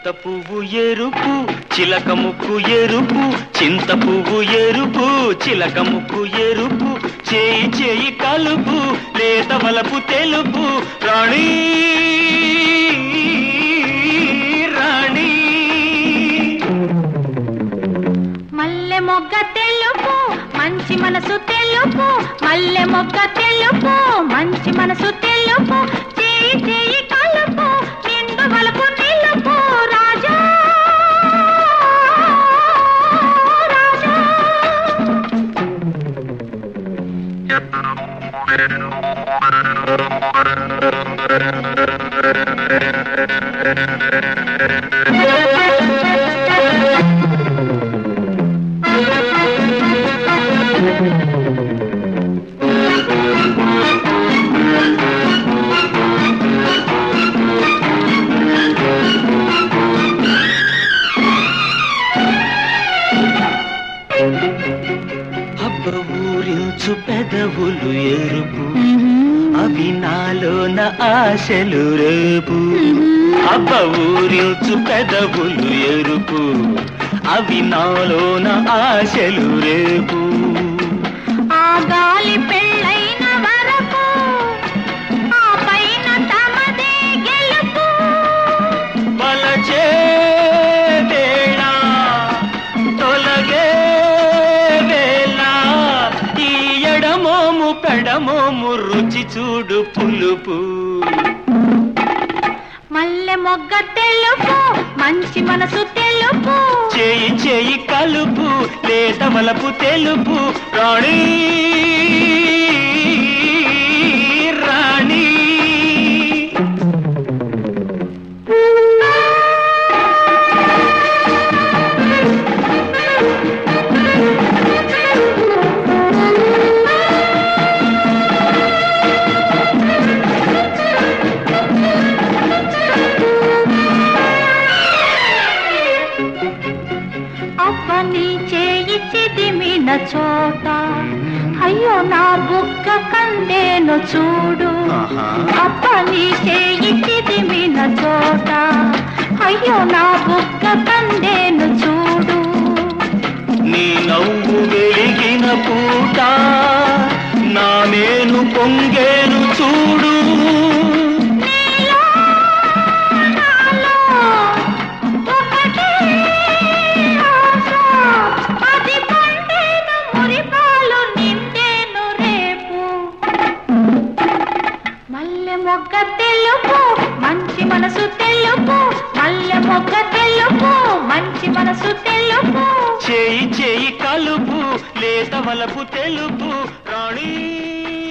చింత పువ్వు ఎరుపు చిలక ముక్కు ఎరుపు చింత పువ్వు ఎరుపు చిలక ముక్కు ఎరుపు చేయి చేయి కలుపు లేత వలపు తెలుపు రాణి రాణి మల్లె మొగ్గ తెలుపు మంచి మనసు తెలుపు మల్లె మొగ్గ తెలుపు మంచి మనసు తెలుపు చేయి చేయి కలుపు నిండు వలపు నిలుపు రాజా రాజా అబ్బ ఊరించు పెదవులు ఎరుపు అవి నాలోన ఆశలు రేపు అబ్బ ఊరించు పెదవులు ఎరుపు అవి నాలోన ఆశలు రేపు ఆ గాలి పెళ్ళైన వరకు ఆ పైన తమదే గెలుపు వలచే వేళ తొలగే వేళ ఈ ఎడమోము పెడమోము రుచి చూడు పులుపు మల్లె మొగ్గ తెలుపు మంచి మనసు తెలుపు చేయి చేయి కలుపు లేత వలపు తెలుపు రాణి రాణి అవ్వని చేయి చిదిమిన చోట అయ్యో నా బుగ్గ కందేను చూడు ఆహా. అప్పని చేయి చిదిమిన చోట అయ్యో నా బుగ్గ కందేను చూడు నీ నవ్వు వెలిగిన పూట నా మేను పొంగేను చూడు నీలో నాలో ఒకటే ఆశ. అది పండేను మురిపాలు నిండేను రేపు మల్లె మొగ్గ తెలుపు మంచి మనసు తెలుపు మల్లె మొగ్గ తెలుపు మంచి మనసు తెలుపు చేయి చేయి కలుపు లేత వలపు తెలుపు రాణి